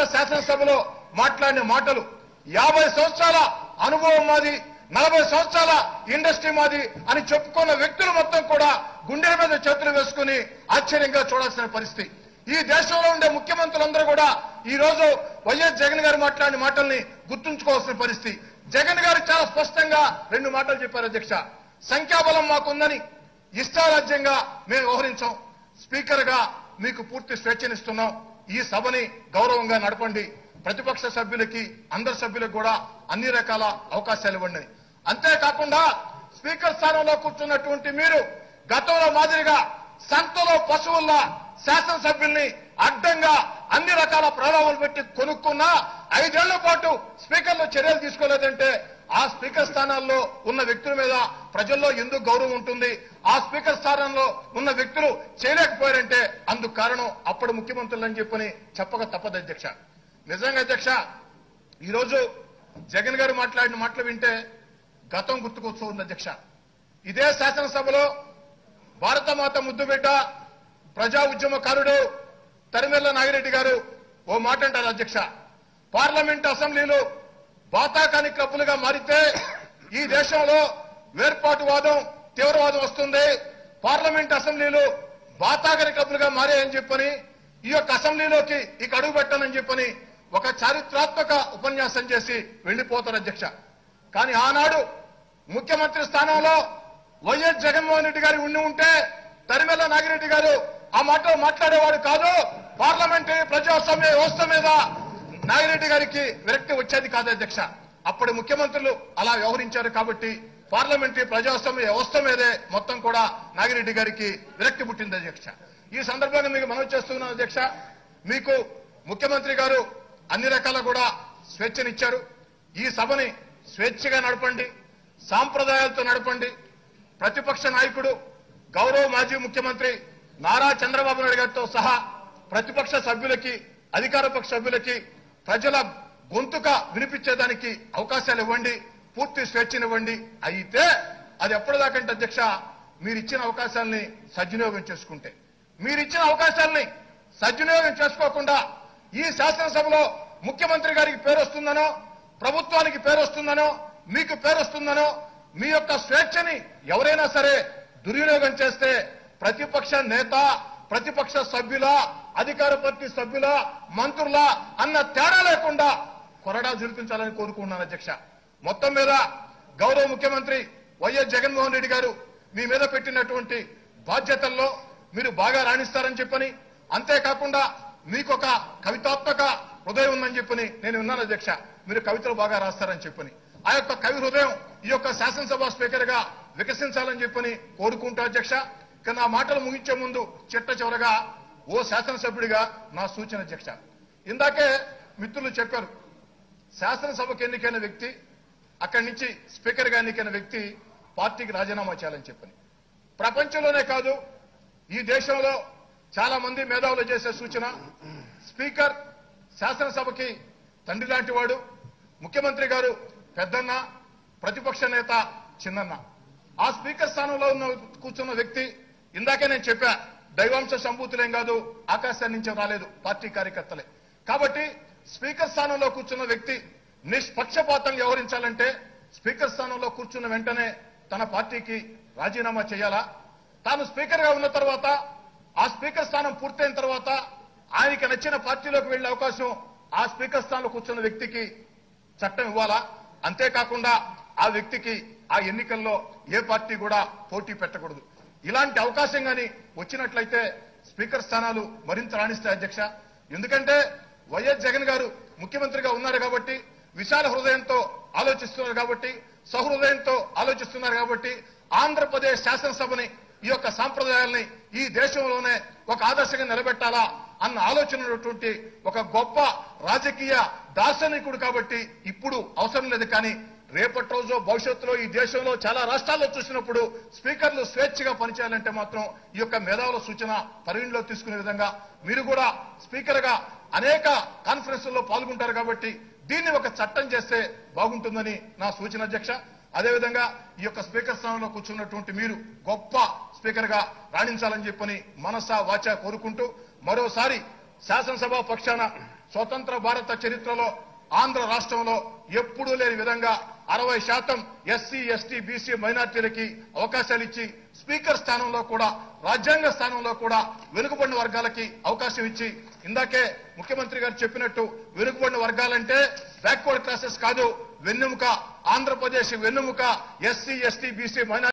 శాసనసభలో మాట్లాడిన మాటలు యాభై సంవత్సరాల అనుభవం మాది నలభై సంవత్సరాల ఇండస్ట్రీ మాది అని చెప్పుకున్న వ్యక్తులు మొత్తం కూడా గుండెల మీద చేతులు వేసుకుని ఆశ్చర్యంగా చూడాల్సిన పరిస్థితి ఈ దేశంలో ఉండే ముఖ్యమంత్రులందరూ కూడా ఈ రోజు వైఎస్ జగన్ గారు మాట్లాడిన మాటల్ని గుర్తుంచుకోవాల్సిన పరిస్థితి జగన్ గారు చాలా స్పష్టంగా రెండు మాటలు చెప్పారు అధ్యక్ష సంఖ్యాబలం మాకుందని ఇష్టారాజ్యంగా మేము వ్యవహరించాం స్పీకర్ గా మీకు పూర్తి స్వేచ్ఛనిస్తున్నాం ఈ సభని గౌరవంగా నడపండి ప్రతిపక్ష సభ్యులకి అందరి సభ్యులకు కూడా అన్ని రకాల అవకాశాలు ఇవ్వండి అంతేకాకుండా స్పీకర్ స్థానంలో కూర్చున్నటువంటి మీరు గతంలో మాదిరిగా సంతలో పశువుల్లా శాసనసభ్యుల్ని అడ్డంగా అన్ని రకాల ప్రలోభాలు పెట్టి కొనుక్కున్నా ఐదేళ్ల పాటు స్పీకర్లు చర్యలు తీసుకోలేదంటే ఆ స్పీకర్ స్థానాల్లో ఉన్న వ్యక్తుల మీద ప్రజల్లో ఎందుకు గౌరవం ఉంటుంది ఆ స్పీకర్ స్థానంలో ఉన్న వ్యక్తులు చేయలేకపోయారంటే అందుకు కారణం అప్పుడు ముఖ్యమంత్రులు అని చెప్పని చెప్పక తప్పదు అధ్యక్ష నిజంగా అధ్యక్ష ఈరోజు జగన్ గారు మాట్లాడిన మాటలు వింటే గతం గుర్తుకొస్తుంది అధ్యక్ష ఇదే శాసనసభలో భారతమాత ముద్దుబిడ్డ ప్రజా ఉద్యమకారుడు తరిమెల్ల నాగిరెడ్డి గారు ఓ మాట అంటారు అధ్యక్ష పార్లమెంట్ అసెంబ్లీలు బాతాకాని క్లబ్బులుగా మారితే ఈ దేశంలో వేర్పాటువాదం తీవ్రవాదం వస్తుంది పార్లమెంట్ అసెంబ్లీలు బాతాకాని క్లబ్బులుగా మారాయని చెప్పని ఈ యొక్క అసెంబ్లీలోకి ఇక అడుగు పెట్టానని చెప్పని ఒక చారిత్రాత్మక ఉపన్యాసం చేసి వెళ్లిపోతారు అధ్యక్ష కానీ ఆనాడు ముఖ్యమంత్రి స్థానంలో వైఎస్ జగన్మోహన్ రెడ్డి గారు ఉండి ఉంటే తరిమెల్ల నాగిరెడ్డి గారు ఆ మాట మాట్లాడేవాడు కాదు పార్లమెంటరీ ప్రజాస్వామ్య వ్యవస్థ మీద నాగిరెడ్డి గారికి విరక్తి వచ్చేది కాదు అధ్యక్ష అప్పుడు ముఖ్యమంత్రులు అలా వ్యవహరించారు కాబట్టి పార్లమెంటరీ ప్రజాస్వామ్య వ్యవస్థ మీదే మొత్తం కూడా నాగిరెడ్డి గారికి విరక్తి పుట్టింది అధ్యక్ష ఈ సందర్భంగా మీకు మనవి చేస్తున్నాను అధ్యక్ష మీకు ముఖ్యమంత్రి గారు అన్ని రకాల కూడా స్వేచ్ఛనిచ్చారు ఈ సభని స్వేచ్ఛగా నడపండి సాంప్రదాయాలతో నడపండి ప్రతిపక్ష నాయకుడు గౌరవ మాజీ ముఖ్యమంత్రి నారా చంద్రబాబు నాయుడు గారితో సహా ప్రతిపక్ష సభ్యులకి అధికార పక్ష సభ్యులకి ప్రజల గొంతుక వినిపించేదానికి అవకాశాలు ఇవ్వండి పూర్తి స్వేచ్ఛనివ్వండి అయితే అది ఎప్పటిదాకంటే అధ్యక్ష మీరు ఇచ్చిన అవకాశాలని సద్వినియోగం చేసుకుంటే మీరు ఇచ్చిన అవకాశాలని సద్వినియోగం చేసుకోకుండా ఈ శాసనసభలో ముఖ్యమంత్రి గారికి పేరు వస్తుందనో ప్రభుత్వానికి పేరు వస్తుందనో మీకు పేరు వస్తుందనో మీ యొక్క స్వేచ్ఛని ఎవరైనా సరే దుర్వినియోగం చేస్తే ప్రతిపక్ష నేత ప్రతిపక్ష సభ్యుల అధికార పార్టీ సభ్యుల మంత్రుల అన్న తేడా లేకుండా కొరడా జులిపించాలని కోరుకుంటున్నాను అధ్యక్ష మొత్తం మీద గౌరవ ముఖ్యమంత్రి వైఎస్ జగన్మోహన్ రెడ్డి గారు మీ మీద పెట్టినటువంటి బాధ్యతల్లో మీరు బాగా రాణిస్తారని చెప్పని అంతేకాకుండా మీకు ఒక కవితాత్మక హృదయం ఉందని చెప్పని నేను విన్నాను అధ్యక్ష మీరు కవితలు బాగా రాస్తారని చెప్పని ఆ యొక్క కవి హృదయం ఈ యొక్క శాసనసభ స్పీకర్ గా వికసించాలని చెప్పని కోరుకుంటా అధ్యక్ష ఇక నా మాటలు ముగించే ముందు చిట్ట చివరగా ఓ శాసనసభ్యుడిగా నా సూచన అధ్యక్ష ఇందాకే మిత్రులు చెప్పారు శాసనసభకు ఎన్నికైన వ్యక్తి అక్కడి నుంచి స్పీకర్ గా ఎన్నికైన వ్యక్తి పార్టీకి రాజీనామా చేయాలని చెప్పని ప్రపంచంలోనే కాదు ఈ దేశంలో చాలా మంది మేధావులు చేసే సూచన స్పీకర్ శాసనసభకి తండ్రి లాంటి వాడు ముఖ్యమంత్రి గారు పెద్దన్న ప్రతిపక్ష నేత చిన్నన్న ఆ స్పీకర్ స్థానంలో ఉన్న కూర్చున్న వ్యక్తి ఇందాకే నేను చెప్పా దైవాంశ సంభూతులేం కాదు ఆకాశాన్ని నుంచి రాలేదు పార్టీ కార్యకర్తలే కాబట్టి స్పీకర్ స్థానంలో కూర్చున్న వ్యక్తి నిష్పక్షపాతంగా వ్యవహరించాలంటే స్పీకర్ స్థానంలో కూర్చున్న వెంటనే తన పార్టీకి రాజీనామా చేయాలా తాను స్పీకర్ గా ఉన్న తర్వాత ఆ స్పీకర్ స్థానం పూర్తయిన తర్వాత ఆయనకి నచ్చిన పార్టీలోకి వెళ్లే అవకాశం ఆ స్పీకర్ స్థానంలో కూర్చున్న వ్యక్తికి చట్టం ఇవ్వాలా అంతేకాకుండా ఆ వ్యక్తికి ఆ ఎన్నికల్లో ఏ పార్టీ కూడా పోటీ పెట్టకూడదు ఇలాంటి అవకాశం గాని వచ్చినట్లయితే స్పీకర్ స్థానాలు మరింత రాణిస్తాయి అధ్యక్ష ఎందుకంటే వైఎస్ జగన్ గారు ముఖ్యమంత్రిగా ఉన్నారు కాబట్టి విశాల హృదయంతో ఆలోచిస్తున్నారు కాబట్టి సహృదయంతో ఆలోచిస్తున్నారు కాబట్టి ఆంధ్రప్రదేశ్ శాసనసభని ఈ యొక్క సాంప్రదాయాల్ని ఈ దేశంలోనే ఒక ఆదర్శంగా నిలబెట్టాలా అన్న ఆలోచన ఉన్నటువంటి ఒక గొప్ప రాజకీయ దార్శనికుడు కాబట్టి ఇప్పుడు అవసరం లేదు కానీ రేపటి రోజు భవిష్యత్తులో ఈ దేశంలో చాలా రాష్ట్రాల్లో చూసినప్పుడు స్పీకర్లు స్వేచ్ఛగా పనిచేయాలంటే మాత్రం ఈ యొక్క మేధావుల సూచన పరిగణలో తీసుకునే విధంగా మీరు కూడా స్పీకర్ గా అనేక కాన్ఫరెన్స్ల్లో పాల్గొంటారు కాబట్టి దీన్ని ఒక చట్టం చేస్తే బాగుంటుందని నా సూచన అధ్యక్ష అదేవిధంగా ఈ యొక్క స్పీకర్ స్థానంలో కూర్చున్నటువంటి మీరు గొప్ప స్పీకర్ గా రాణించాలని చెప్పని మనసా వాచ కోరుకుంటూ మరోసారి శాసనసభ పక్షాన స్వతంత్ర భారత చరిత్రలో ఆంధ్ర రాష్ట్రంలో ఎప్పుడూ లేని విధంగా అరవై శాతం ఎస్సీ ఎస్టీ బీసీ మైనార్టీలకి అవకాశాలు ఇచ్చి స్పీకర్ స్థానంలో కూడా రాజ్యాంగ స్థానంలో కూడా వెనుకబడిన వర్గాలకి అవకాశం ఇచ్చి ఇందాకే ముఖ్యమంత్రి గారు చెప్పినట్టు వెనుకబడిన వర్గాలంటే బ్యాక్వర్డ్ క్లాసెస్ కాదు వెన్నెముక ఆంధ్రప్రదేశ్ వెన్నెముక ఎస్సీ ఎస్టీ బీసీ మైనార్టీ